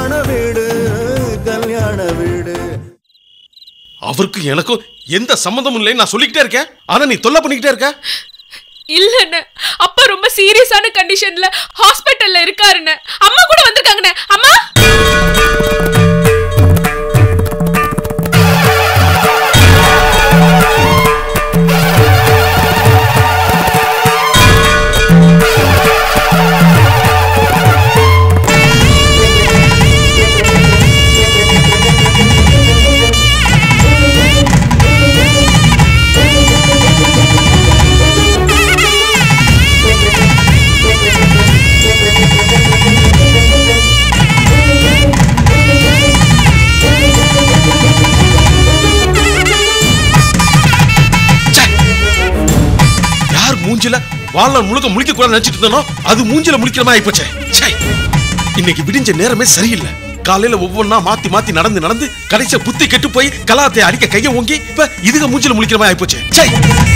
கல்யாண வீடு கல்யாண வீடு அவருக்கு எனக்கும் எந்த சம்மந்தமும் இல்லைன்னு நான் சொல்லிக்கிட்டே இருக்கேன் ஆனா நீ தொல்லை பண்ணிக்கிட்டே இருக்க இல்லண்ணே அப்பா ரொம்ப சீரியஸான கண்டிஷன்ல ஹாஸ்பிட்டல்ல இருக்காருண்ணே அம்மா கூட வந்திருக்காங்கண்ணே அம்மா யார் மூஞ்சில வாழ்நாள் முழுக்க முழிக்க கூட நினைச்சிட்டு இருந்தனோ அது மூஞ்சில முழிக்கிற மாதிரி ஆயிப்போச்சே ச்சை. இன்னைக்கு விடிஞ்ச நேரமே சரியில்லை காலையில ஒவ்வொன்னா மாத்தி மாத்தி நடந்து நடந்து கடைசியா புத்தி கெட்டு போய் கலாத்தை அடிக்க கைய ஓங்கி இப்ப இதுக மூஞ்சில முழிக்கிற மாதிரி ஆயிப்போச்சே ச்சை.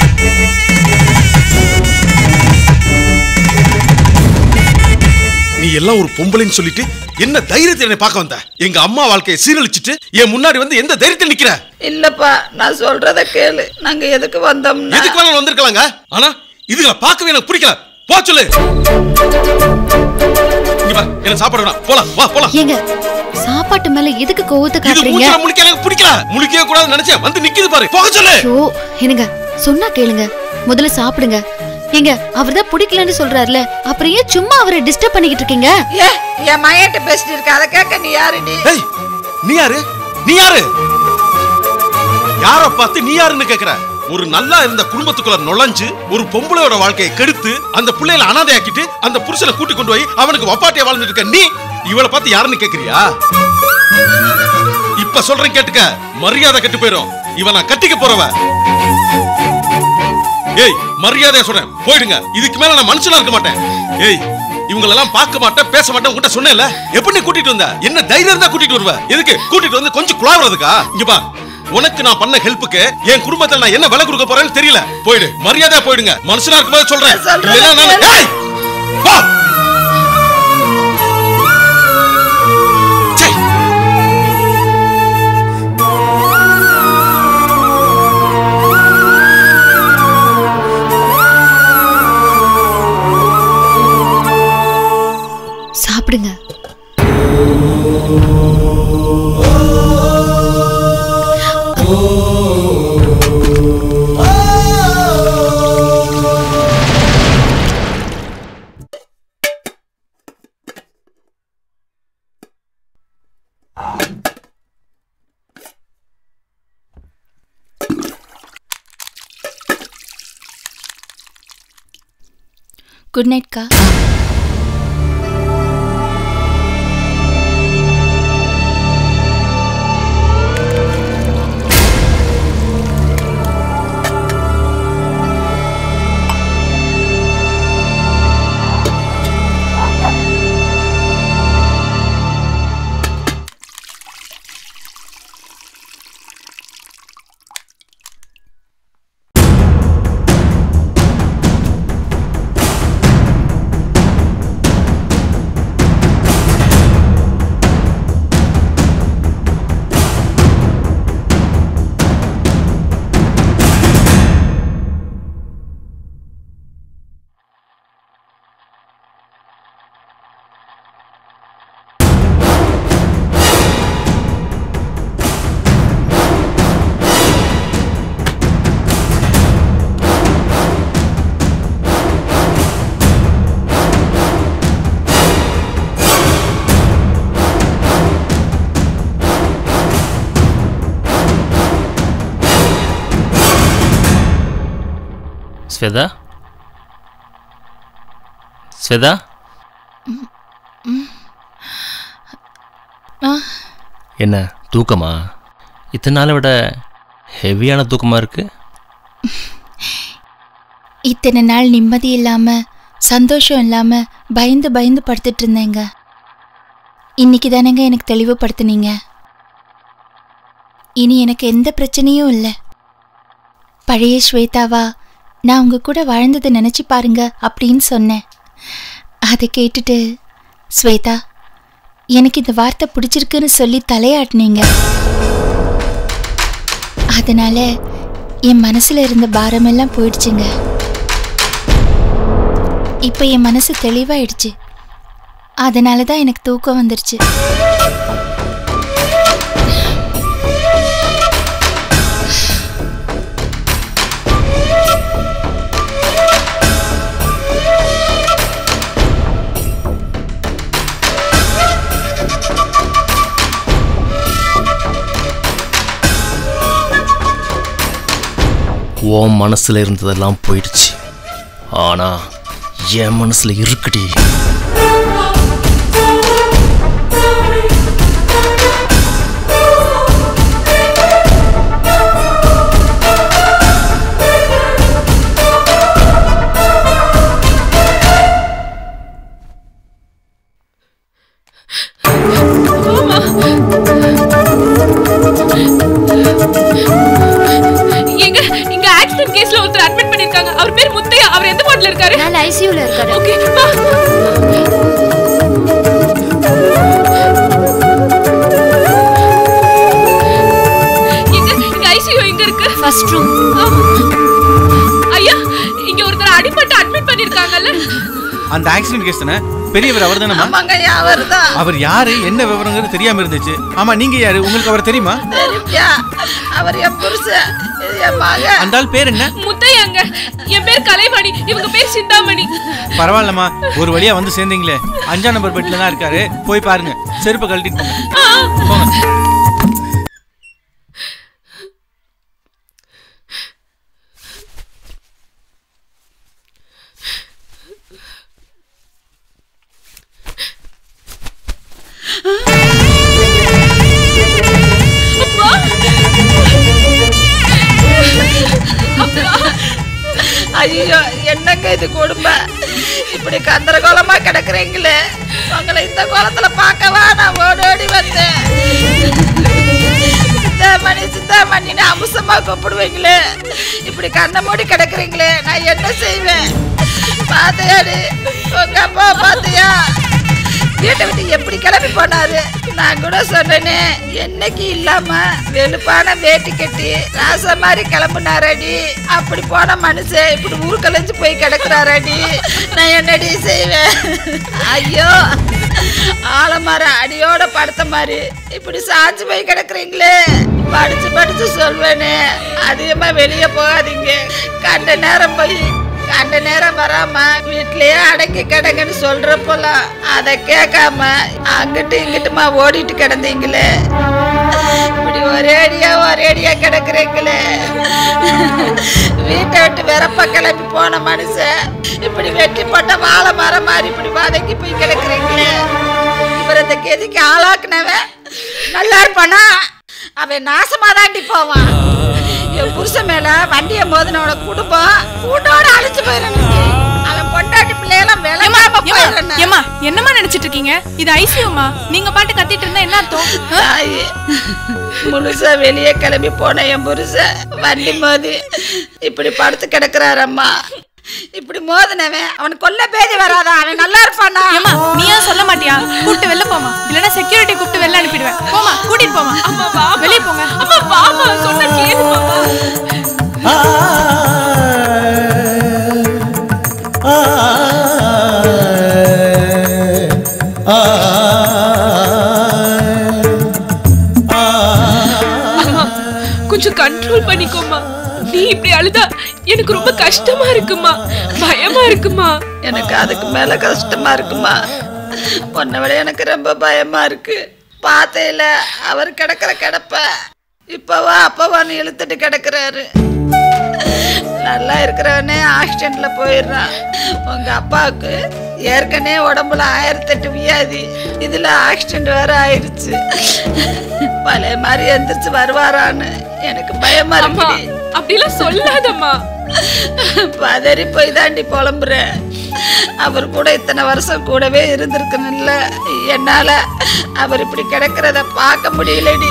நீ எல்லாம் ஒரு பொம்பளைன்னு சொல்லிட்டு என்ன தைரியத்தை என்னை பார்க்க வந்த எங்க அம்மா வாழ்க்கையை சீரழிச்சிட்டு என் முன்னாடி வந்து எந்த தைரியத்தில் நிக்கிற இல்லப்பா நான் சொல்றத கேளு நாங்க எதுக்கு வந்தோம்னா எதுக்கு வேணாலும் வந்திருக்கலாங்க ஆனா இதுகளை பார்க்கவே எனக்கு பிடிக்கல போ சொல்லு இங்க பாரு, எனக்கு சாப்பாடு வேணாம் போலாம் வா போலாம் ஏங்க சாப்பாட்டு மேல எதுக்கு கோவத்தை இது காட்டுறீங்க மூஞ்சில முழிக்க எனக்கு பிடிக்கல முழிக்கவே கூடாதுன்னு நினைச்சேன் வந்து நிக்குது பாரு போக சொல்லு ஐயோ என்னங்க சொன்னா கேளுங்க முதல்ல சாப்பிடுங்க ஏங்க அவர்தான் பிடிக்கலன்னு சொல்றாருல அப்புறம் ஏன் சும்மா அவரை டிஸ்டர்ப் பண்ணிக்கிட்டு இருக்கீங்க ஏ என் மையட்ட பேசிட்டு இருக்க அதை கேட்க நீ யாரு நீ ஏய் நீ யாரு நீ யாரு யார பார்த்து நீ யாருன்னு கேக்குற ஒரு நல்லா இருந்த குடும்பத்துக்குள்ள நுழைஞ்சு ஒரு பொம்பளையோட வாழ்க்கையை கெடுத்து அந்த பிள்ளைகளை அனாதையாக்கிட்டு அந்த புருஷனை கூட்டி கொண்டு போய் அவனுக்கு வப்பாட்டியா வாழ்ந்துட்டு இருக்க நீ இவளை பார்த்து யாருன்னு கேக்குறியா இப்ப சொல்றேன் கேட்டுக்க மரியாதை கெட்டு போயிரும் இவன் நான் கட்டிக்க போறவ ஏய் மரியாதையா சொல்றேன் போயிடுங்க இதுக்கு மேல நான் மனுஷனா இருக்க மாட்டேன் ஏய் இவங்களெல்லாம் பார்க்க மாட்டேன் பேச மாட்டேன் உன்கிட்ட சொன்னேன்ல எப்படி நீ கூட்டிட்டு வந்த என்ன தைரியம் இருந்தா கூட்டிட்டு வருவ எதுக்கு கூட்டிட்டு வந்து கொஞ்சம் குழாவுறதுக்கா இங்க பா உனக்கு நான் பண்ண ஹெல்ப்புக்கு என் குடும்பத்துல நான் என்ன விலை கொடுக்க போறேன்னு தெரியல போயிடு மரியாதையா போயிடுங்க மனுஷனா இருக்கும்போது சொல்றேன் சொல்றேன். இல்லைன்னா நான் ஏய் போ சே சாப்பிடுங்க குட் நைட்க்கா ஸ்வேதா ஸ்வேதா ஆ. என்ன தூக்கமா இத்தனை நாளை விட ஹெவியான தூக்கமா இருக்கு இத்தனை நாள் நிம்மதி இல்லாம சந்தோஷம் இல்லாம பயந்து பயந்து படுத்துட்டு இருந்தேங்க இன்னைக்கு தானேங்க எனக்கு தெளிவுபடுத்துனீங்க இனி எனக்கு எந்த பிரச்சனையும் இல்லை பழைய ஸ்வேதாவா நான் உங்க கூட வாழ்ந்ததை நினைச்சு பாருங்க அப்படின்னு சொன்னேன் அதை கேட்டுட்டு ஸ்வேதா எனக்கு இந்த வார்த்தை பிடிச்சிருக்குன்னு சொல்லி தலையாட்டினீங்க அதனால என் மனசுல இருந்த பாரமெல்லாம் போயிடுச்சுங்க இப்போ என் மனசு தெளிவாயிடுச்சு அதனால தான் எனக்கு தூக்கம் வந்துருச்சு உன் மனசுல இருந்ததெல்லாம் போயிடுச்சு ஆனா என் மனசுல இருக்குடி எங்க இங்க ஆக்சிடென்ட் கேஸ்ல ஒருத்தர் அட்மிட் பண்ணிருக்காங்க அவர் பேர் முத்தையா அவர் எந்த வார்டுல இருக்காரு நான் ஐசியூல இருக்காரு ஓகே வா எங்க இங்க ஐசியூ எங்க இருக்கு ஃபர்ஸ்ட் ரூம் ஐயா இங்க ஒருத்தர் அடிபட்டு அட்மிட் பண்ணிருக்காங்கல்ல அந்த ஆக்சிடென்ட் கேஸ் தானே பெரியவர் அவர் தானே ஆமாங்க ஐயா அவர்தான் அவர் யாரு என்ன விவரங்கிறது தெரியாம இருந்துச்சு ஆமா நீங்க யாரு உங்களுக்கு அவர் தெரியுமா தெரியுமா அவர் என் புருஷன் இது என் மகன் அந்த ஆள் பேர் என்ன முத்தையாங்க என் பேர் கலைமணி இவங்க பேர் சிந்தாமணி பரவாயில்லம்மா ஒரு வழியா வந்து சேர்ந்தீங்களே அஞ்சாம் நம்பர் பெட்ல தான் இருக்காரு போய் பாருங்க செருப்பை கழட்டிட்டு போங்க ஆ. போங்க ஐயோ என்னங்க இது குடும்பம் இப்படி கந்தரகோலமா கிடக்குறீங்களே உங்களை இந்த கோலத்துல பார்க்கவா நான் ஓடோடி வந்தேன் சித்தாமணி சித்தாமணின்னு அம்சமா கூப்பிடுவீங்களே இப்படி கண்ணை மூடி கிடக்குறீங்களே நான் என்ன செய்வேன் பாத்தையாடி உங்க அப்பா பாத்தியா வீட்டை விட்டு எப்படி கிளம்பி போனாரு நான் கூட சொன்னேனே என்னைக்கு இல்லாம வெளுப்பான வேட்டி கட்டி ராச மாதிரி கிளம்புனாரடி அப்படி போன மனுஷன் இப்படி ஊர் கலைஞ்சு போய் கிடக்குறாரடி நான் என்னடி செய்வேன் ஐயோ ஆலமரம் அடியோட படுத்த மாதிரி இப்படி சாஞ்சு போய் கிடக்குறீங்களே படிச்சு படிச்சு சொல்வேனே அதிகமா வெளியே போகாதீங்க கண்ட நேரம் போய் கண்ட நேரம் வராம வீட்லயே அடக்கி கிடங்கன்னு சொல்றப்போலாம் அதை கேட்காம அங்கிட்டு இங்கிட்டுமா ஓடிட்டு கிடந்தீங்களே இப்படி ஒரேடியா ஒரேடியா கிடக்குறீங்களே வீட்டை விட்டு வெறப்ப கிளம்பி போன மனுஷன் இப்படி வெட்டி போட்ட வாழை மரம் மாதிரி இப்படி வதக்கி போய் கிடக்குறீங்களே இவர் இந்த கெதிக்கு ஆளாக்குனவன் நல்லா இருப்பானா அவன் நாசமா தாண்டி போவான் என் புருஷன் மேல வண்டிய மோதினோட குடும்பம் கூட்டோட அழிச்சு போயிடணும் அவன் பொண்டாட்டி பிள்ளையெல்லாம் விளங்காம போயிடணும் ஏமா என்னம்மா நினைச்சிட்டு இருக்கீங்க இது ஐசியூமா நீங்க பாட்டு கத்திட்டு இருந்தா என்ன அர்த்தம் தாயி முழுசா வெளியே கிளம்பி போன என் புருஷன் வண்டி மோதி இப்படி படுத்து கிடக்குறாரம்மா இப்படி மோதினவன் அவனுக்கு கொல்ல பேதி வராதா அவன் நல்லா இருப்பானா ஏமா நீயா சொல்ல மாட்டியா கூப்பிட்டு வெளில போமா இல்லனா செக்யூரிட்டி கூப்பிட்டு வெளில அனுப்பிடுவேன் போமா கூட்டிட்டு போமா அம்மா வா வெளிய போங்க அம்மா வாமா சொன்ன கேளு மாமா அம்மா கொஞ்சம் கண்ட்ரோல் பண்ணிக்கோமா நீ இப்படி அழுதா எனக்கு ரொம்ப கஷ்டமா இருக்குமா பயமா இருக்குமா எனக்கு அதுக்கு மேல கஷ்டமா இருக்குமா உன்னை விட எனக்கு ரொம்ப பயமா இருக்கு பாத்தையில அவர் கிடக்குற கிடப்ப இப்பவா அப்பவான்னு இழுத்துட்டு கிடக்குறாரு நல்லா இருக்கிறவனே ஆக்சிடென்ட்ல போயிடுறான் உங்க அப்பாவுக்கு ஏற்கனவே உடம்புல ஆயிரத்தெட்டு வியாதி இதுல ஆக்சிடென்ட் வேற ஆயிருச்சு பழைய மாதிரி எந்திரிச்சு வருவாரான்னு எனக்கு பயமா அம்மா இருக்கு அப்படிலாம் சொல்லாதம்மா பதறி போய் தாண்டி புலம்புறேன் அவர் கூட இத்தனை வருஷம் கூடவே இருந்திருக்கணும்ல என்னால அவர் இப்படி கிடக்கிறத பார்க்க முடியலடி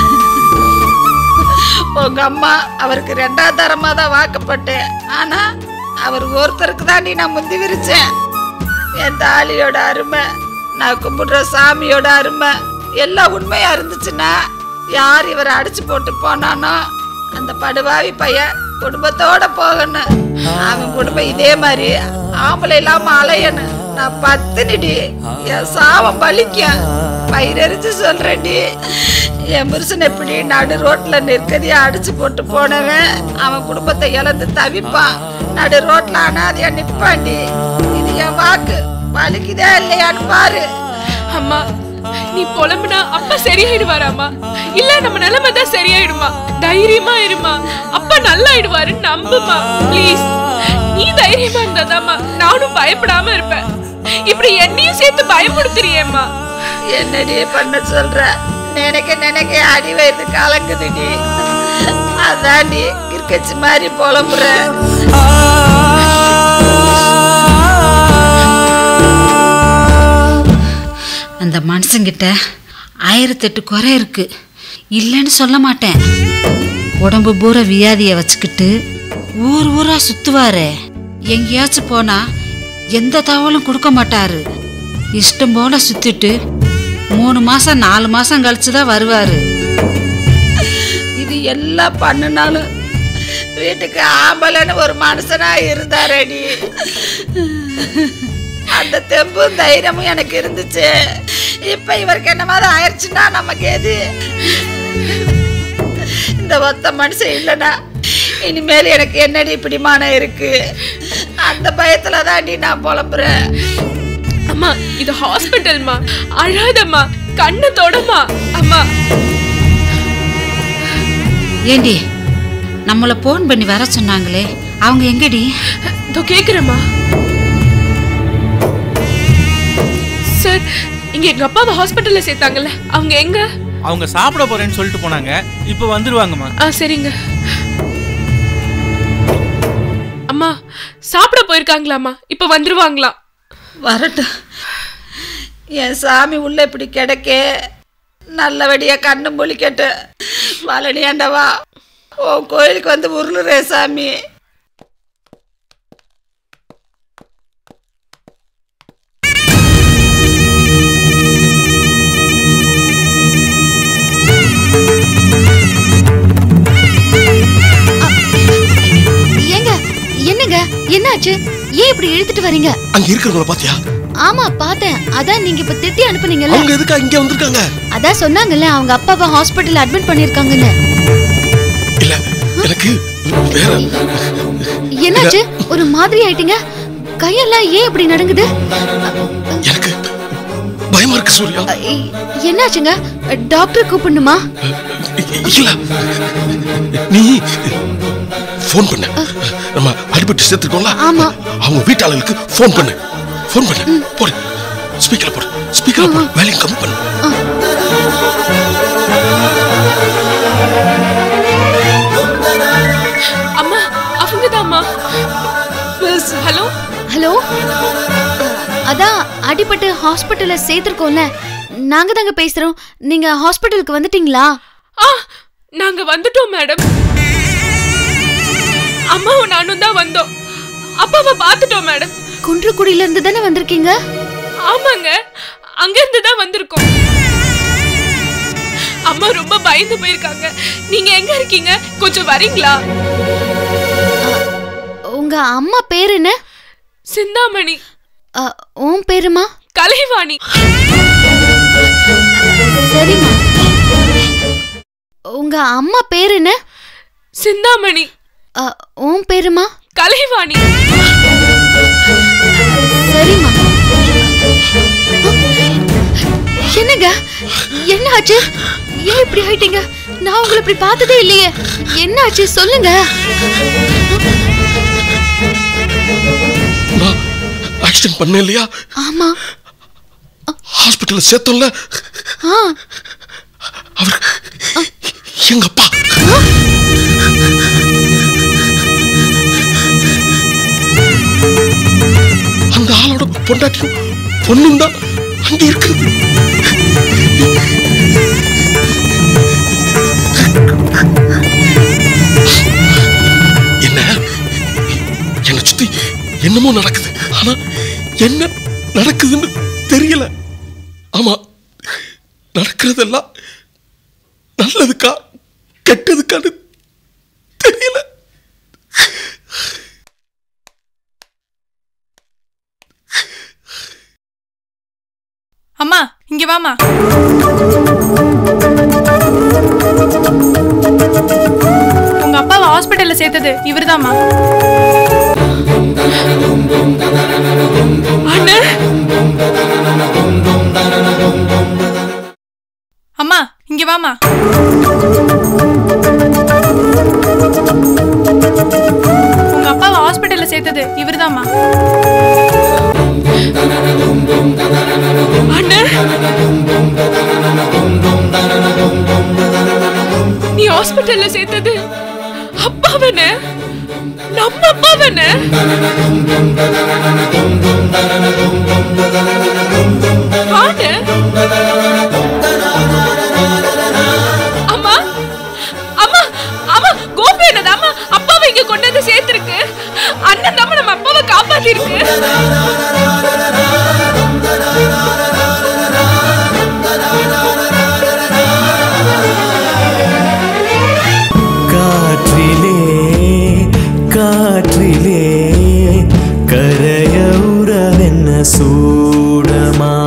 உங்க அம்மா அவருக்கு ரெண்டாவது தரமா தான் வாக்கப்பட்டேன் ஆனா அவர் ஒருத்தருக்கு தாண்டி நான் முந்தி விரிச்சேன் என் தாலியோட அருமை நான் கும்பிடுற சாமியோட அருமை எல்லாம் உண்மையா இருந்துச்சுன்னா யார் இவரை அடிச்சு போட்டு போனானோ அந்த படுவாவி பையன் குடும்பத்தோட போகணும் அவன் குடும்பம் இதே மாதிரி ஆம்பளை இல்லாம அலையணும் நான் பத்துனிடி என் சாவம் பலிக்கும் பயிரெறிஞ்சு சொல்றேன்டி என் புருஷன் எப்படி நடு ரோட்ல நிற்கதியா அடிச்சு போட்டு போனவன் அவன் குடும்பத்தை இழந்து தவிப்பான் நடு ரோட்ல அனாதையா நிப்பாண்டி இது என் வாக்கு வலிக்குதா இல்லையான்னு பாரு அம்மா நீ புலம்புனா அப்பா சரியாயிடுவாராமா இல்ல நம்ம நிலைமை தான் சரியாயிடுமா தைரியமா இருமா அப்பா நல்லாயிடுவாரு நம்புமா ப்ளீஸ் நீ தைரியமா இருந்தாதாம்மா நானும் பயப்படாம இருப்பேன் இப்படி என்னையும் சேர்த்து பயமுடுத்துறியேம்மா என்னடி பண்ண சொல்ற நினைக்க நினைக்க அடி வயிறு கலங்குதுடி அதாண்டி கிற்கச்சி மாதிரி புலம்புற அந்த மனுஷங்கிட்ட ஆயிரத்தெட்டு குறை இருக்கு இல்லைன்னு சொல்ல மாட்டேன் உடம்பு பூரா வியாதியை வச்சுக்கிட்டு ஊர் ஊரா சுத்துவாரு எங்கேயாச்சும் போனா எந்த தகவலும் கொடுக்க மாட்டாரு இஷ்டம் போல சுத்திட்டு மூணு மாசம் நாலு மாசம் கழிச்சு தான் வருவாரு இது எல்லாம் பண்ணினாலும் வீட்டுக்கு ஆம்பளைன்னு ஒரு மனுஷனா இருந்தாரடி அந்த தெம்பும் தைரியமும் எனக்கு இருந்துச்சு இப்ப இவருக்கு என்ன மாதிரி ஆயிடுச்சுன்னா நமக்கு எது இந்த ஒத்த மனுஷன் இல்லைன்னா இனிமேல் எனக்கு என்னடி பிடிமானம் இருக்கு அந்த பயத்துல தாண்டி நான் புலம்புறேன் அம்மா இது ஹாஸ்பிட்டல்மா அழாதம்மா கண்ணு தொடமா அம்மா ஏண்டி நம்மளை போன் பண்ணி வர சொன்னாங்களே அவங்க எங்கடி இதோ கேக்குறேம்மா சார் இங்க எங்க அப்பாவை ஹாஸ்பிட்டல்ல சேர்த்தாங்கல்ல அவங்க எங்க அவங்க சாப்பிட போறேன்னு சொல்லிட்டு போனாங்க இப்போ வந்துருவாங்கம்மா ஆ சரிங்க அம்மா சாப்பிட போயிருக்காங்களாம்மா இப்ப வந்துருவாங்களாம் வரட்டும் என் சாமி உள்ள இப்படி கிடக்க நல்லபடியா கண்ணு முழிக்கட்டு வளனியாண்டவா உன் கோயிலுக்கு வந்து உருளுறே சாமி ஏங்க என்னங்க என்னாச்சு ஏன் இப்படி இழுத்துட்டு வரீங்க அங்க இருக்கிறவங்கள பாத்தியா ஆமா பார்த்தேன் அதான் நீங்க இப்ப திட்டி அனுப்புனீங்கல்ல அவங்க எதுக்கு இங்க வந்திருக்காங்க அதான் சொன்னாங்கல்ல அவங்க அப்பாவை ஹாஸ்பிட்டல் அட்மிட் பண்ணிருக்காங்கன்னு இல்ல எனக்கு வேற என்னாச்சு ஒரு மாதிரி ஆயிட்டீங்க கையெல்லாம் ஏன் இப்படி நடுங்குது எனக்கு பயமா இருக்கு சூர்யா இ- என்னாச்சுங்க டாக்டர் கூப்பிடணுமா இல்ல நீ ஃபோன் பண்ணு நம்ம அடிபட்டு சேர்த்துருக்கோம்ல ஆமா. அவங்க வீட்டாளர்களுக்கு ஃபோன் பண்ணு ஃபோன் பண்ணு போடு ஸ்பீக்கர்ல போடு ஸ்பீக்கர்ல போடு வேலையும் கம்மி பண்ணு அம்மா அவங்கதாம்மா ஹலோ ஹலோ அதான் அடிபட்டு ஹாஸ்பிட்டல்ல சேர்த்திருக்கோம்ல நாங்க தாங்க பேசுறோம் நீங்க ஹாஸ்பிட்டலுக்கு வந்துட்டீங்களா ஆ நாங்க வந்துட்டோம் மேடம் அம்மாவும் நானும் தான் வந்தோம் அப்பாவை பார்த்துட்டோம் மேடம் குன்றக்குடியில இருந்து தானே வந்திருக்கீங்க ஆமாங்க அங்க இருந்து தான் வந்திருக்கோம் அம்மா ரொம்ப பயந்து போயிருக்காங்க நீங்க எங்க இருக்கீங்க கொஞ்சம் வரீங்களா உங்க அம்மா பேர் என்ன சிந்தாமணி அ, உன் பேருமா கலைவாணி சரிம்மா உங்க அம்மா பேர் என்ன சிந்தாமணி அ, உன் பேருமா கலைவாணி சரிம்மா என்னங்க என்ன ஆச்சு ஏன் இப்படி ஆயிட்டீங்க நான் உங்களை இப்படி பார்த்ததே இல்லையே என்ன ஆச்சு சொல்லுங்க நான் ஆக்சிடென்ட் பண்ணேன் இல்லையா ஆமா ஹாஸ்பிட்டல்ல சேர்த்தோம்ல ஆ அவர் எங்க அப்பா அந்த ஆளோட பொண்டாட்டியும் பொண்ணும் தான் அங்க இருக்குது என்ன என்னை சுத்தி என்னமோ நடக்குது ஆனா என்ன நடக்குதுன்னு தெரியல ஆமா நடக்கிறதெல்லாம் நல்லதுக்கா கெட்டதுக்கான்னு தெரியல அம்மா இங்க வாமா உங்க அப்பாவை ஹாஸ்பிட்டல்ல சேர்த்தது இவர்தாம்மா அண்ணே அம்மா இங்க வாமா உங்க அப்பாவை ஹாஸ்பிட்டல்ல சேர்த்தது இவர்தாம்மா அண்ணே நீ ஹாஸ்பிட்டல்ல சேர்த்தது அப்பாவனே நம்ம அப்பாவனே ஆனே அம்மா அம்மா அம்மா கோபி என்னதாம்மா அப்பாவை இங்க கொண்டு வந்து சேர்த்திருக்கு அண்ணன் தான் நம்ம அப்பாவை காப்பாத்திருக்கு காற்றிலே காற்றிலே கரைய உறவென்ன சூடமா